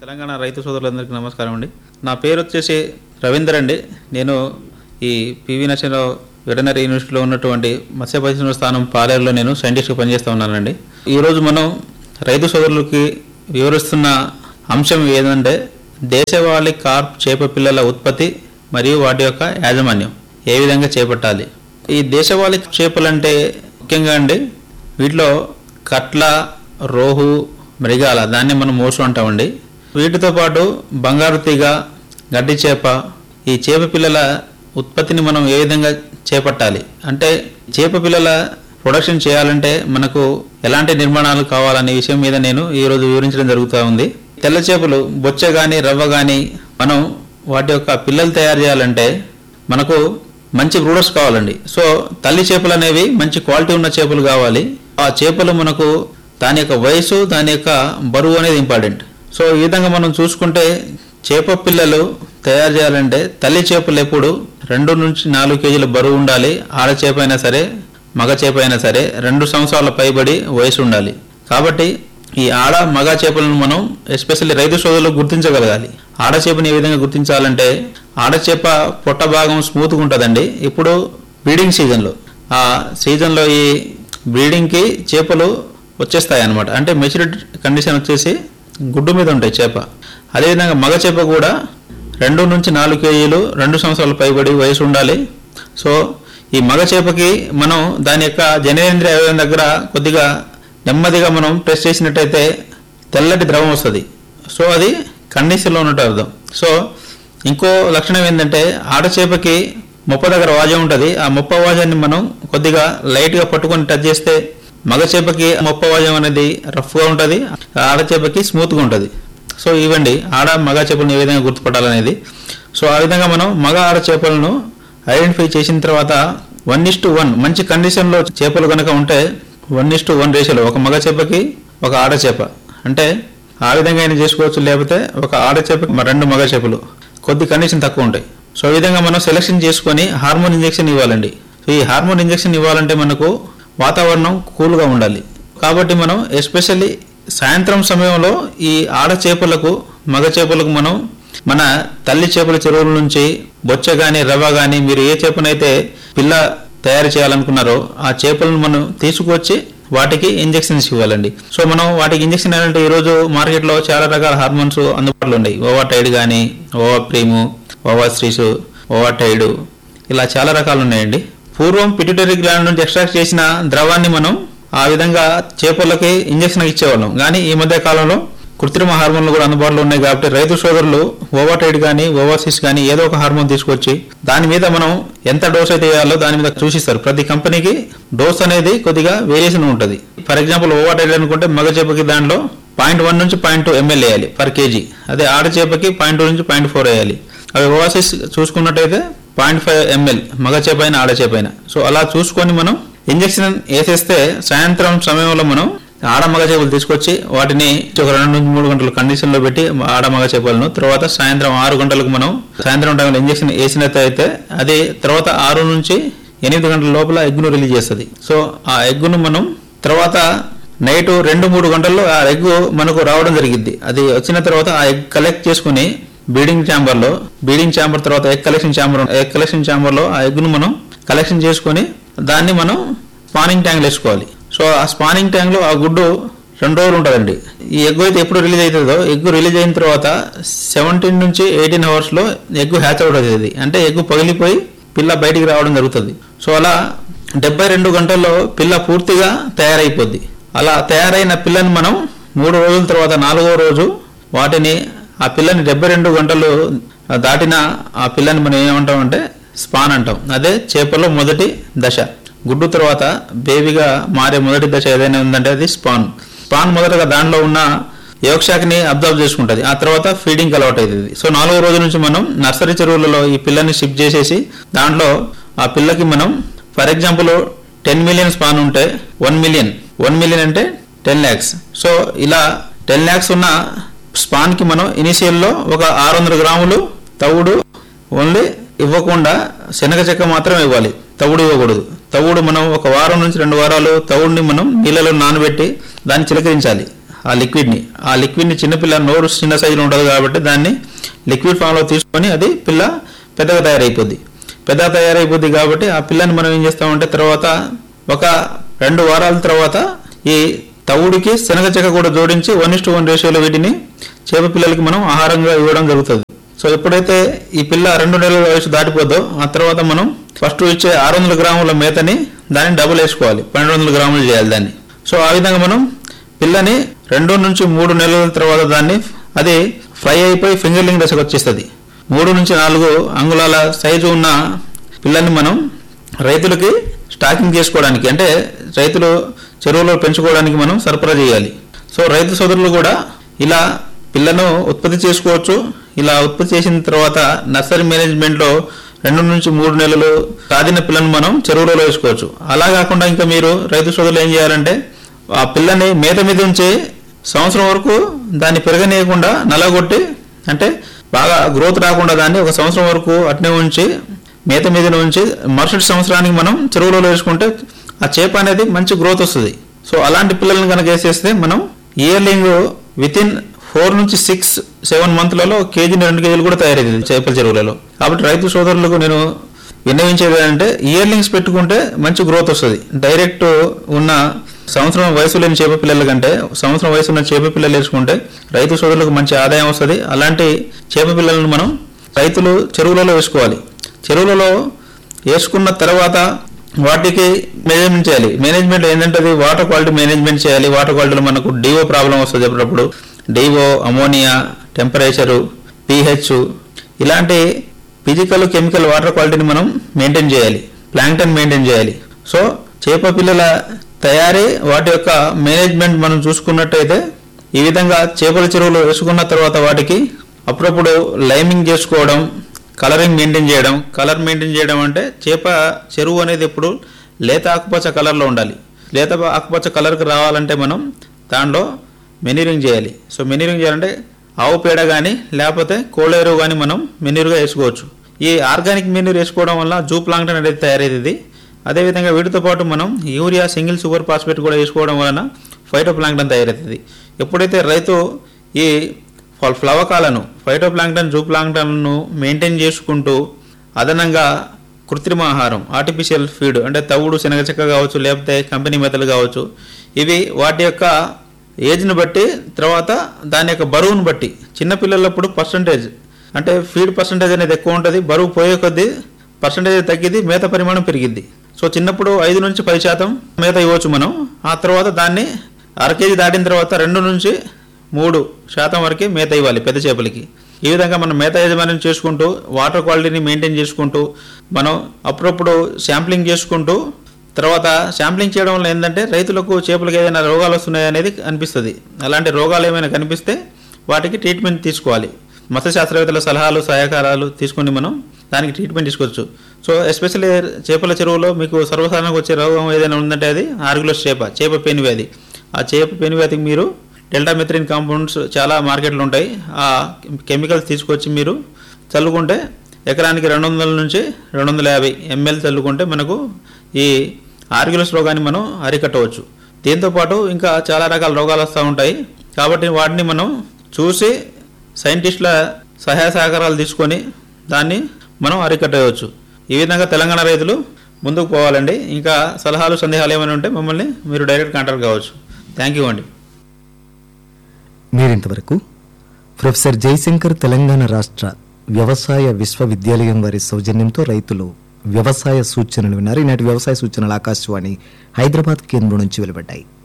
తెలంగాణ రైతు సోదరులందరికీ నమస్కారం అండి నా పేరు వచ్చేసి రవీందర్ అండి నేను ఈ పివి నరసింహరావు వెటనరీ యూనివర్సిటీలో ఉన్నటువంటి మత్స్య పరిశ్రమ స్థానం పాలేరులో నేను సైంటిస్ట్గా పనిచేస్తూ ఉన్నానండి ఈరోజు మనం రైతు సోదరులకి వివరిస్తున్న అంశం ఏదంటే దేశవాళీ కార్ప్ చేప పిల్లల ఉత్పత్తి మరియు వాటి యొక్క యాజమాన్యం ఏ విధంగా చేపట్టాలి ఈ దేశవాళీ చేపలంటే ముఖ్యంగా అండి వీటిలో కట్ల రోహు మృగాల దాన్ని మనం మోసు అంటామండి వీటితో పాటు బంగారు తీగ గడ్డి చేప ఈ చేప పిల్లల ఉత్పత్తిని మనం ఏ విధంగా చేపట్టాలి అంటే చేప పిల్లల ప్రొడక్షన్ చేయాలంటే మనకు ఎలాంటి నిర్మాణాలు కావాలనే విషయం మీద నేను ఈరోజు వివరించడం జరుగుతూ ఉంది తెల్ల చేపలు బొచ్చ కానీ రవ్వ కానీ మనం వాటి యొక్క పిల్లలు తయారు చేయాలంటే మనకు మంచి బ్రూడర్స్ కావాలండి సో తల్లి చేపలు అనేవి మంచి క్వాలిటీ ఉన్న చేపలు కావాలి ఆ చేపలు మనకు దాని యొక్క వయసు దాని యొక్క బరువు అనేది ఇంపార్టెంట్ సో ఈ విధంగా మనం చూసుకుంటే చేప పిల్లలు తయారు చేయాలంటే తల్లి చేపలు ఎప్పుడు రెండు నుంచి నాలుగు కేజీల బరువు ఉండాలి ఆడ చేప అయినా సరే మగ చేప అయినా సరే రెండు సంవత్సరాల పైబడి వయసు ఉండాలి కాబట్టి ఈ ఆడ మగ చేపలను మనం ఎస్పెషల్లీ రైతు సోదరులు గుర్తించగలగాలి ఆడ చేపని ఏ విధంగా గుర్తించాలంటే ఆడ చేప పొట్ట భాగం స్మూత్గా ఉంటుందండి ఇప్పుడు బ్రీడింగ్ సీజన్లో ఆ సీజన్లో ఈ బ్రీడింగ్కి చేపలు వచ్చేస్తాయి అనమాట అంటే మెచ్యూరిటీ కండిషన్ వచ్చేసి గుడ్డు మీద ఉంటాయి చేప అదేవిధంగా మగ చేప కూడా రెండు నుంచి నాలుగు కేజీలు రెండు సంవత్సరాల పైబడి వయసు ఉండాలి సో ఈ మగ చేపకి మనం దాని యొక్క జనేంద్రియ అవయవం దగ్గర కొద్దిగా నెమ్మదిగా మనం ప్రెస్ చేసినట్టయితే తెల్లటి ద్రవం వస్తుంది సో అది కండిషన్లో ఉన్నట్టు అర్థం సో ఇంకో లక్షణం ఏంటంటే ఆడ చేపకి ముప్ప దగ్గర వాజం ఉంటుంది ఆ ముప్ప వాజాన్ని మనం కొద్దిగా లైట్గా పట్టుకొని టచ్ చేస్తే మగ చేపకి ముప్ప వాజం అనేది రఫ్గా ఉంటుంది ఆడ చేపకి స్మూత్గా ఉంటుంది సో ఇవ్వండి ఆడ మగ చేపలను ఏ విధంగా గుర్తుపట్టాలనేది సో ఆ విధంగా మనం మగ ఆడ చేపలను ఐడెంటిఫై చేసిన తర్వాత వన్ ఇస్ టు వన్ మంచి కండిషన్లో చేపలు కనుక ఉంటే వన్ ఇస్ టు వన్ రేషియోలో ఒక మగ చేపకి ఒక ఆడ చేప అంటే ఆ విధంగా అయినా చేసుకోవచ్చు లేకపోతే ఒక ఆడ చేపకి మ- రెండు మగ చేపలు కొద్ది కండిషన్ తక్కువ ఉంటాయి సో ఈ విధంగా మనం సెలెక్షన్ చేసుకొని హార్మోన్ ఇంజెక్షన్ ఇవ్వాలండి సో ఈ హార్మోన్ ఇంజెక్షన్ ఇవ్వాలంటే మనకు వాతావరణం కూల్గా ఉండాలి కాబట్టి మనం ఎస్పెషల్లీ సాయంత్రం సమయంలో ఈ ఆడ చేపలకు మగ చేపలకు మనం మన తల్లి చేపల చెరువుల నుంచి బొచ్చ కానీ రవ్వ కానీ మీరు ఏ చేపనైతే పిల్ల తయారు చేయాలనుకున్నారో ఆ చేపలను మనం తీసుకొచ్చి వాటికి ఇంజెక్షన్స్ ఇవ్వాలండి సో మనం వాటికి ఇంజెక్షన్ ఏంటంటే ఈరోజు మార్కెట్లో చాలా రకాల హార్మోన్స్ అందుబాటులో ఉన్నాయి ఓవాటైడ్ కానీ ఓవా ప్రీము ఓవా స్ట్రీసు ఓవాటైడ్ ఇలా చాలా రకాలు ఉన్నాయండి పూర్వం పిట్యూటరీ గ్లాండ్ నుంచి ఎక్స్ట్రాక్ట్ చేసిన ద్రవాన్ని మనం ఆ విధంగా చేపలకి ఇంజెక్షన్ ఇచ్చేవాళ్ళం కానీ ఈ మధ్య కాలంలో కృత్రిమ హార్మోన్లు కూడా అందుబాటులో ఉన్నాయి కాబట్టి రైతు సోదరులు ఓవాటైడ్ కానీ ఓవాసిస్ కానీ ఏదో ఒక హార్మోన్ తీసుకొచ్చి దాని మీద మనం ఎంత డోస్ అయితే వేయాలో దాని మీద చూసిస్తారు ప్రతి కంపెనీకి డోస్ అనేది కొద్దిగా వేరియేషన్ ఉంటుంది ఫర్ ఎగ్జాంపుల్ ఓవాటైడ్ అనుకుంటే మగ చేపకి దాంట్లో పాయింట్ వన్ నుంచి పాయింట్ టూ ఎంఎల్ వేయాలి పర్ కేజీ అదే ఆడ చేపకి పాయింట్ టూ నుంచి పాయింట్ ఫోర్ వేయాలి అవి ఓవాసిస్ చూసుకున్నట్టయితే పాయింట్ ఫైవ్ ఎంఎల్ మగ చేపైన ఆడ చేపైన సో అలా చూసుకొని మనం ఇంజెక్షన్ వేసేస్తే సాయంత్రం సమయంలో మనం ఆడ మగ చేపలు తీసుకొచ్చి వాటిని ఒక రెండు నుంచి మూడు గంటల కండిషన్లో పెట్టి ఆడ మగ చేపలను తర్వాత సాయంత్రం ఆరు గంటలకు మనం సాయంత్రం టైంలో ఇంజెక్షన్ వేసినట్టయితే అది తర్వాత ఆరు నుంచి ఎనిమిది గంటల లోపల ఎగ్గును రిలీజ్ చేస్తుంది సో ఆ ఎగ్గును మనం తర్వాత నైట్ రెండు మూడు గంటల్లో ఆ ఎగ్ మనకు రావడం జరిగింది అది వచ్చిన తర్వాత ఆ ఎగ్ కలెక్ట్ చేసుకుని బీడింగ్ ఛాంబర్ లో బీడింగ్ ఛాంబర్ తర్వాత egg collection chamber egg collection chamber లో ఆ ఎగ్ను మనం కలెక్షన్ చేసుకొని దాన్ని మనం స్పానింగ్ ట్యాంక్ వేసుకోవాలి సో ఆ స్పానింగ్ ట్యాంక్ లో ఆ గుడ్డు రెండు రోజులు ఉంటుందండి ఈ ఎగ్ అయితే ఎప్పుడు రిలీజ్ అవుతుందో ఎగ్ రిలీజ్ అయిన తర్వాత సెవెంటీన్ నుంచి ఎయిటీన్ అవర్స్ లో ఎగ్ హ్యాచ్ అవుట్ అవుతుంది అంటే ఎగ్ పగిలిపోయి పిల్ల బయటికి రావడం జరుగుతుంది సో అలా డెబ్బై రెండు గంటల్లో పిల్ల పూర్తిగా తయారైపోద్ది అలా తయారైన పిల్లని మనం మూడు రోజుల తర్వాత నాలుగో రోజు వాటిని ఆ పిల్లని డెబ్బై రెండు గంటలు దాటిన ఆ పిల్లని మనం ఏమంటామంటే స్పాన్ అంటాం అదే చేపలో మొదటి దశ గుడ్డు తర్వాత బేబీగా మారే మొదటి దశ ఏదైనా ఉందంటే అది స్పాన్ స్పాన్ మొదటగా దానిలో ఉన్న యోక్షాక్ని అబ్జర్వ్ చేసుకుంటుంది ఆ తర్వాత ఫీడింగ్ అలవాటు అవుతుంది సో నాలుగో రోజు నుంచి మనం నర్సరీ చెరువులలో ఈ పిల్లని షిఫ్ట్ చేసేసి దాంట్లో ఆ పిల్లకి మనం for example ten million spawn ఉంటే వన్ మిలియన్ వన్ మిలియన్ అంటే టెన్ ల్యాక్స్ సో ఇలా టెన్ ల్యాక్స్ ఉన్న స్పాన్కి మనం ఇనిషియల్లో ఒక ఆరు వందల గ్రాములు తవుడు ఓన్లీ ఇవ్వకుండా శనగ చెక్క మాత్రం ఇవ్వాలి తవుడు ఇవ్వకూడదు తవుడు మనం ఒక వారం నుంచి రెండు వారాలు తవుడిని మనం నీళ్ళలో నానబెట్టి దాన్ని చిలకరించాలి ఆ లిక్విడ్ని ఆ లిక్విడ్ని చిన్నపిల్ల నోరు చిన్న సైజులో ఉంటుంది కాబట్టి దాన్ని లిక్విడ్ ఫామ్లో తీసుకొని అది పిల్ల పెద్దగా తయారైపోద్ది పెద్దగా తయారైపోద్ది కాబట్టి ఆ పిల్లని మనం ఏం చేస్తామంటే తర్వాత ఒక రెండు వారాల తర్వాత ఈ తవుడికి శనగ చెక్క కూడా జోడించి వన్ ఇస్ వన్ రేషియోలో వీటిని చేప పిల్లలకి మనం ఆహారంగా ఇవ్వడం జరుగుతుంది సో ఎప్పుడైతే ఈ పిల్ల రెండు నెలల వయసు దాటిపోద్దో ఆ తర్వాత మనం ఫస్ట్ ఇచ్చే ఆరు వందల గ్రాముల మేతని దాన్ని డబుల్ వేసుకోవాలి పన్నెండు వందల గ్రాములు చేయాలి దాన్ని సో ఆ విధంగా మనం పిల్లని రెండు నుంచి మూడు నెలల తర్వాత దాన్ని అది ఫ్రై అయిపోయి ఫింగర్లింగ్ దశకు వచ్చేస్తుంది మూడు నుంచి నాలుగు అంగుళాల సైజు ఉన్న పిల్లని మనం రైతులకి స్టాకింగ్ చేసుకోవడానికి అంటే రైతులు చెరువులో పెంచుకోవడానికి మనం సరఫరా చేయాలి సో రైతు సోదరులు కూడా ఇలా పిల్లను ఉత్పత్తి చేసుకోవచ్చు ఇలా ఉత్పత్తి చేసిన తర్వాత నర్సరీ మేనేజ్మెంట్లో రెండు నుంచి మూడు నెలలు సాధిన పిల్లను మనం చెరువులలో వేసుకోవచ్చు అలా కాకుండా ఇంకా మీరు రైతు సోదరులు ఏం చేయాలంటే ఆ పిల్లని మేత మీద ఉంచి సంవత్సరం వరకు దాన్ని పెరగనీయకుండా నలగొట్టి అంటే బాగా గ్రోత్ రాకుండా దాన్ని ఒక సంవత్సరం వరకు అట్నే ఉంచి మేత మీద ఉంచి మరుసటి సంవత్సరానికి మనం చెరువులలో వేసుకుంటే ఆ చేప అనేది మంచి గ్రోత్ వస్తుంది సో అలాంటి పిల్లల్ని కనుక వేసేస్తే మనం ఇయర్లింగ్ విత్ ఇన్ ఫోర్ నుంచి సిక్స్ సెవెన్ మంత్లలో కేజీని రెండు కేజీలు కూడా తయారైంది చేపల చెరువులలో కాబట్టి రైతు సోదరులకు నేను విన్నవించేది ఏంటంటే ఇయర్లింగ్స్ పెట్టుకుంటే మంచి గ్రోత్ వస్తుంది డైరెక్ట్ ఉన్న సంవత్సరం వయసు లేని చేప పిల్లల కంటే సంవత్సరం వయసు ఉన్న చేప పిల్లలు వేసుకుంటే రైతు సోదరులకు మంచి ఆదాయం వస్తుంది అలాంటి చేప పిల్లలను మనం రైతులు చెరువులలో వేసుకోవాలి చెరువులలో వేసుకున్న తర్వాత వాటికి మేనేజ్మెంట్ చేయాలి మేనేజ్మెంట్ ఏంటంటే అది వాటర్ క్వాలిటీ మేనేజ్మెంట్ చేయాలి వాటర్ క్వాలిటీలో మనకు డివో ప్రాబ్లం వస్తుంది అప్పుడప్పుడు డివో అమోనియా టెంపరేచరు పిహెచ్ ఇలాంటి ఫిజికల్ కెమికల్ వాటర్ క్వాలిటీని మనం మెయింటైన్ చేయాలి ప్లాంక్టన్ మెయింటైన్ చేయాలి సో చేప పిల్లల తయారీ వాటి యొక్క మేనేజ్మెంట్ మనం చూసుకున్నట్టయితే ఈ విధంగా చేపల చెరువులు వేసుకున్న తర్వాత వాటికి అప్పుడప్పుడు లైమింగ్ చేసుకోవడం కలరింగ్ మెయింటైన్ చేయడం కలర్ మెయింటైన్ చేయడం అంటే చేప చెరువు అనేది ఎప్పుడు లేత ఆకుపచ్చ కలర్లో ఉండాలి లేత ఆకుపచ్చ కలర్కి రావాలంటే మనం దాంట్లో మెనీరింగ్ చేయాలి సో మెనీరింగ్ చేయాలంటే ఆవు పేడ కానీ లేకపోతే కోళ్ళ ఎరువు కానీ మనం మెనీరుగా వేసుకోవచ్చు ఈ ఆర్గానిక్ మెనీర్ వేసుకోవడం వల్ల జూ ప్లాంక్టన్ అనేది తయారవుతుంది అదేవిధంగా వీటితో పాటు మనం యూరియా సింగిల్ సూపర్ ఫాస్ఫేట్ కూడా వేసుకోవడం వలన ఫైటో ప్లాంక్టన్ తయారవుతుంది ఎప్పుడైతే రైతు ఈ ఫల్ ఫ్లవకాలను ఫైటో ప్లాంక్టన్ జూ ప్లాంక్టన్ను మెయింటైన్ చేసుకుంటూ అదనంగా కృత్రిమ ఆహారం ఆర్టిఫిషియల్ ఫీడ్ అంటే తవుడు శనగ చెక్క కావచ్చు లేకపోతే కంపెనీ మెతలు కావచ్చు ఇవి వాటి యొక్క ఏజ్ని బట్టి తర్వాత దాని యొక్క బరువును బట్టి చిన్నపిల్లలప్పుడు పర్సంటేజ్ అంటే ఫీడ్ పర్సంటేజ్ అనేది ఎక్కువ ఉంటుంది బరువు పోయే కొద్దీ పర్సంటేజ్ తగ్గిద్ది మేత పరిమాణం పెరిగిద్ది సో చిన్నప్పుడు ఐదు నుంచి పది శాతం మేత ఇవ్వచ్చు మనం ఆ తర్వాత దాన్ని అర కేజీ దాటిన తర్వాత రెండు నుంచి మూడు శాతం వరకే మేత ఇవ్వాలి పెద్ద చేపలకి ఈ విధంగా మనం మేత యజమాన్యం చేసుకుంటూ వాటర్ క్వాలిటీని మెయింటైన్ చేసుకుంటూ మనం అప్పుడప్పుడు శాంప్లింగ్ చేసుకుంటూ తర్వాత శాంప్లింగ్ చేయడం వల్ల ఏంటంటే రైతులకు చేపలకు ఏదైనా రోగాలు వస్తున్నాయి అనేది అనిపిస్తుంది అలాంటి రోగాలు ఏమైనా కనిపిస్తే వాటికి ట్రీట్మెంట్ తీసుకోవాలి మత్స్య శాస్త్రవేత్తల సలహాలు సహకారాలు తీసుకొని మనం దానికి ట్రీట్మెంట్ తీసుకోవచ్చు సో ఎస్పెషల్లీ చేపల చెరువులో మీకు సర్వసాధారణంగా వచ్చే రోగం ఏదైనా ఉందంటే అది ఆర్గులస్ చేప చేప పెను వ్యాధి ఆ చేప పెను వ్యాధికి మీరు డెల్టా మెథ్రిన్ కాంపౌండ్స్ చాలా మార్కెట్లో ఉంటాయి ఆ కెమికల్స్ తీసుకొచ్చి మీరు చల్లుకుంటే ఎకరానికి రెండు వందల నుంచి రెండు వందల యాభై ఎంఎల్ చల్లుకుంటే మనకు ఈ ఆర్గ్యులస్ రోగాన్ని మనం అరికట్టవచ్చు దీంతోపాటు ఇంకా చాలా రకాల రోగాలు వస్తూ ఉంటాయి కాబట్టి వాటిని మనం చూసి సైంటిస్టుల సహాయ సహకారాలు తీసుకొని దాన్ని మనం అరికట్టవచ్చు ఈ విధంగా తెలంగాణ రైతులు ముందుకు పోవాలండి ఇంకా సలహాలు సందేహాలు ఏమైనా ఉంటే మమ్మల్ని మీరు డైరెక్ట్ కాంటాక్ట్ కావచ్చు థ్యాంక్ యూ అండి మీరింతవరకు ప్రొఫెసర్ జయశంకర్ తెలంగాణ రాష్ట్ర వ్యవసాయ విశ్వవిద్యాలయం వారి సౌజన్యంతో రైతులు వ్యవసాయ సూచనలు విన్నారు ఈనాటి వ్యవసాయ సూచనలు ఆకాశవాణి హైదరాబాద్ కేంద్రం నుంచి వెలువడ్డాయి